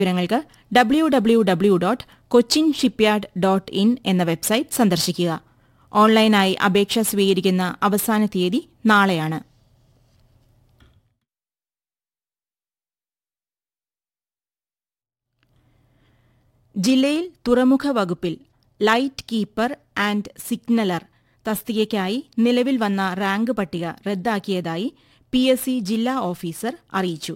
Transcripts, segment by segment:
വിവരങ്ങൾക്ക് W W W dot Cochin shipyard dot in എന്ന website സന്ദർശിക്കുക ഓൺലൈനായി അപേക്ഷ സ്വീകരിക്കുന്ന അവസാന തീയതി നാളെയാണ് ജില്ലയിൽ തുറമുഖ വകുപ്പിൽ ലൈറ്റ് കീപ്പർ ആൻഡ് സിഗ്നലർ തസ്തികയ്ക്കായി നിലവിൽ വന്ന റാങ്ക് പട്ടിക റദ്ദാക്കിയതായി പി എസ് സി ജില്ലാ ഓഫീസർ അറിയിച്ചു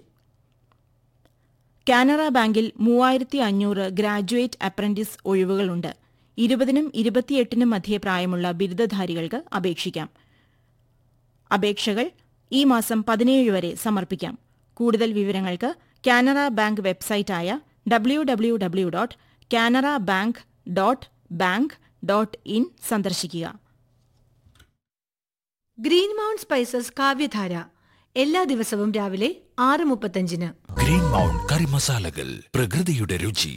കാനറ ബാങ്കിൽ മൂവായിരത്തി അഞ്ഞൂറ് ഗ്രാജുവേറ്റ് അപ്രന്റീസ് ഒഴിവുകളുണ്ട് ഇരുപതിനും ഇരുപത്തിയെട്ടിനും മധ്യേ പ്രായമുള്ള ബിരുദധാരികൾക്ക് അപേക്ഷിക്കാം അപേക്ഷകൾ ഈ മാസം പതിനേഴ് വരെ സമർപ്പിക്കാം കൂടുതൽ വിവരങ്ങൾക്ക് കാനറ ബാങ്ക് വെബ്സൈറ്റായ W W W dot Canara bank dot bank dot in സന്ദർശിക്കുക ഗ്രീൻ മൗണ്ട് സ്പൈസസ് കാവ്യധാര എല്ലാ ദിവസവും രാവിലെ ആറ് മുപ്പത്തഞ്ചിന് ഗ്രീൻ മൗണ്ട് കറി മസാലകൾ പ്രകൃതിയുടെ രുചി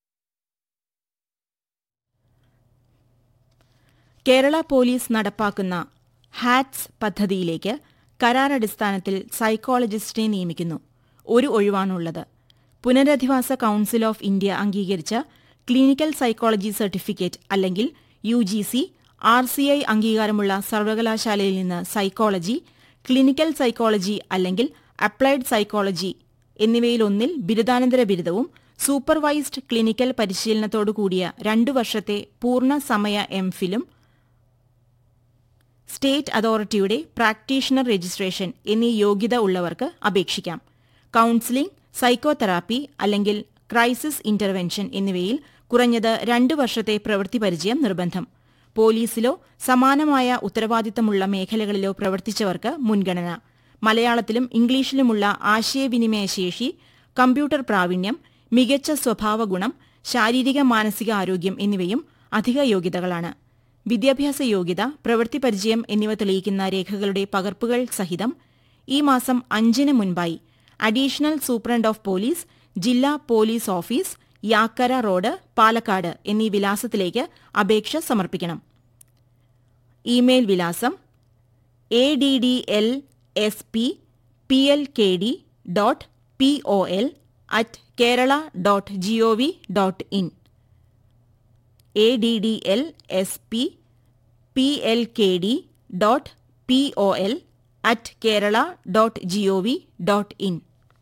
കേരള പോലീസ് നടപ്പാക്കുന്ന ഹാറ്റ്സ് പദ്ധതിയിലേക്ക് കരാറടിസ്ഥാനത്തിൽ സൈക്കോളജിസ്റ്റിനെ നിയമിക്കുന്നു ഒരു ഒഴിവാണുള്ളത് പുനരധിവാസ കൌൺസിൽ ഓഫ് ഇന്ത്യ അംഗീകരിച്ച ക്ലിനിക്കൽ സൈക്കോളജി സർട്ടിഫിക്കറ്റ് അല്ലെങ്കിൽ U G C R C I അംഗീകാരമുള്ള സർവകലാശാലയിൽ നിന്ന് സൈക്കോളജി ക്ലിനിക്കൽ സൈക്കോളജി അല്ലെങ്കിൽ അപ്ലൈഡ് സൈക്കോളജി എന്നിവയിലൊന്നിൽ ബിരുദാനന്തര ബിരുദവും സൂപ്പർവൈസ്ഡ് ക്ലിനിക്കൽ പരിശീലനത്തോടു കൂടിയ രണ്ടു വർഷത്തെ പൂർണ്ണ സമയ എംഫിലും സ്റ്റേറ്റ് അതോറിറ്റിയുടെ പ്രാക്ടീഷണർ രജിസ്ട്രേഷൻ എന്നീ യോഗ്യത ഉള്ളവർക്ക് അപേക്ഷിക്കാം കൌൺസിലിംഗ് സൈക്കോതെറാപ്പി അല്ലെങ്കിൽ ക്രൈസിസ് ഇന്റർവെൻഷൻ എന്നിവയിൽ കുറഞ്ഞത് രണ്ട് വർഷത്തെ പ്രവൃത്തി പരിചയം നിർബന്ധം പോലീസിലോ സമാനമായ ഉത്തരവാദിത്തമുള്ള മേഖലകളിലോ പ്രവർത്തിച്ചവർക്ക് മുൻഗണന മലയാളത്തിലും ഇംഗ്ലീഷിലുമുള്ള ആശയവിനിമയ ശേഷി കമ്പ്യൂട്ടർ പ്രാവീണ്യം മികച്ച സ്വഭാവഗുണം ശാരീരിക മാനസിക ആരോഗ്യം എന്നിവയും അധിക യോഗ്യതകളാണ് വിദ്യാഭ്യാസ യോഗ്യത പ്രവൃത്തി പരിചയം എന്നിവ തെളിയിക്കുന്ന രേഖകളുടെ പകർപ്പുകൾ സഹിതം ഈ മാസം അഞ്ചിന് മുൻപായി അഡീഷണൽ സൂപ്രണ്ട് ഓഫ് പോലീസ് ജില്ലാ police office Yakkara road Palakkad എന്നീ വിലാസത്തിലേക്ക് അപേക്ഷ സമർപ്പിക്കണം ഇമെയിൽ വിലാസം A D D L S P P L K D dot P O L at Kerala dot G O V dot in A D D L S P P L K D dot P O L at Kerala dot G O V dot in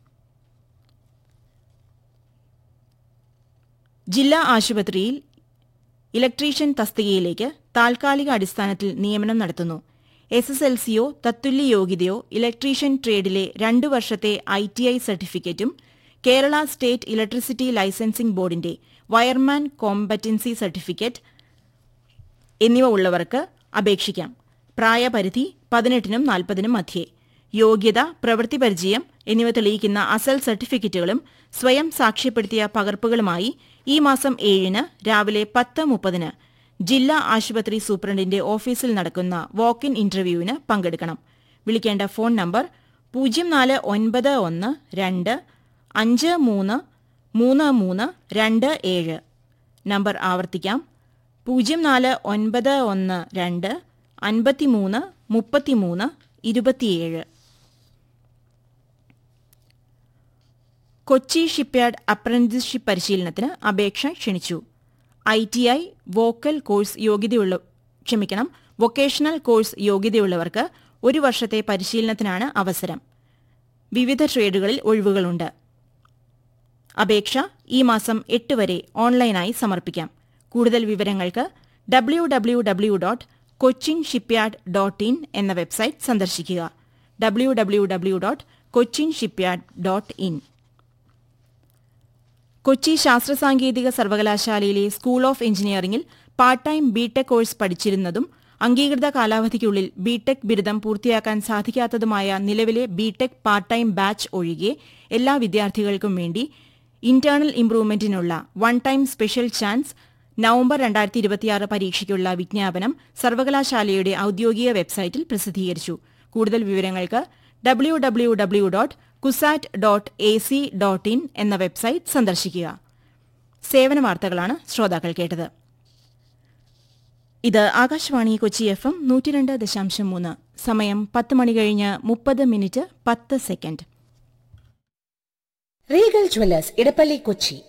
ജില്ലാ ആശുപത്രിയിൽ electrician തസ്തികയിലേക്ക് താൽക്കാലിക അടിസ്ഥാനത്തിൽ നിയമനം നടത്തുന്നു S S L സിയോ തത്തുല്യ യോഗ്യതയോ electrician ട്രേഡിലെ രണ്ടു വർഷത്തെ ഐ ടി ഐ സർട്ടിഫിക്കറ്റും കേരള സ്റ്റേറ്റ് ഇലക്ട്രിസിറ്റി ലൈസൻസിംഗ് ബോർഡിന്റെ വയർമാൻ കോമ്പറ്റൻസി സർട്ടിഫിക്കറ്റ് എന്നിവ ഉള്ളവർക്ക് അപേക്ഷിക്കാം പ്രായപരിധി പതിനെട്ടിനും നാൽപ്പതിനും മധ്യേ യോഗ്യത പ്രവൃത്തി പരിചയം എന്നിവ തെളിയിക്കുന്ന അസൽ സർട്ടിഫിക്കറ്റുകളും സ്വയം സാക്ഷ്യപ്പെടുത്തിയ പകർപ്പുകളുമായി ഈ മാസം ഏഴിന് രാവിലെ പത്ത് മുപ്പതിന് ജില്ലാ ആശുപത്രി സൂപ്രണ്ടിന്റെ ഓഫീസിൽ നടക്കുന്ന വാക്ക് ഇൻ ഇന്റർവ്യൂവിന് പങ്കെടുക്കണം വിളിക്കേണ്ട ഫോൺ നമ്പർ പൂജ്യം നാല് ഒൻപത് ഒന്ന് രണ്ട് അഞ്ച് മൂന്ന് മൂന്ന് മൂന്ന് രണ്ട് ഏഴ് നമ്പർ ആവർത്തിക്കാം പൂജ്യം നാല് ഒൻപത് ഒന്ന് രണ്ട് അൻപത്തിമൂന്ന് മുപ്പത്തിമൂന്ന് ഇരുപത്തിയേഴ് കൊച്ചി ഷിപ്പ്യാർഡ് അപ്രന്റീസ്ഷിപ്പ് പരിശീലനത്തിന് അപേക്ഷ ക്ഷണിച്ചു I T I vocal course യോഗ്യതയുള്ള ക്ഷമിക്കണം വൊക്കേഷണൽ കോഴ്സ് യോഗ്യതയുള്ളവർക്ക് ഒരു വർഷത്തെ പരിശീലനത്തിനാണ് അവസരം വിവിധ ട്രേഡുകളിൽ ഒഴിവുകളുണ്ട് അപേക്ഷ ഈ മാസം എട്ട് വരെ ഓൺലൈനായി സമർപ്പിക്കാം കൂടുതൽ വിവരങ്ങൾക്ക് W W W dot Cochin shipyard dot in എന്ന വെബ്സൈറ്റ് സന്ദർശിക്കുക W W W dot Cochin shipyard dot in Kochi ശാസ്ത്ര സാങ്കേതിക സർവകലാശാലയിലെ സ്കൂൾ ഓഫ് എഞ്ചിനീയറിംഗിൽ പാർട്ട് ടൈം ബിടെക് കോഴ്സ് പഠിച്ചിരുന്നതും അംഗീകൃത കാലാവധിക്കുള്ളിൽ ബിടെക് ബിരുദം പൂർത്തിയാക്കാൻ സാധിക്കാത്തതുമായ നിലവിലെ ബിടെക് പാർട്ട് ടൈം ബാച്ച് ഒഴികെ എല്ലാ വിദ്യാർത്ഥികൾക്കും വേണ്ടി ഇന്റേണൽ ഇംപ്രൂവ്മെന്റിനുള്ള one time special chance November രണ്ടായിരത്തി ഇരുപത്തിയാറ് പരീക്ഷയ്ക്കുള്ള വിജ്ഞാപനം സർവകലാശാലയുടെ ഔദ്യോഗിക വെബ്സൈറ്റിൽ പ്രസിദ്ധീകരിച്ചു കൂടുതൽ വിവരങ്ങൾക്ക് W W W dot CUSAT dot A C dot in എന്ന വെബ്സൈറ്റ് സന്ദർശിക്കുക സേവന വാർത്തകളാണ് ശ്രോതാക്കൾ കേട്ടത് ഇത് ആകാശവാണി കൊച്ചി എഫ് എം നൂറ്റിരണ്ട് ദശാംശം മൂന്ന് സമയം പത്ത് മണി കഴിഞ്ഞ് മുപ്പത് മിനിറ്റ് പത്ത് second Regal Jewellers Edappally Kochi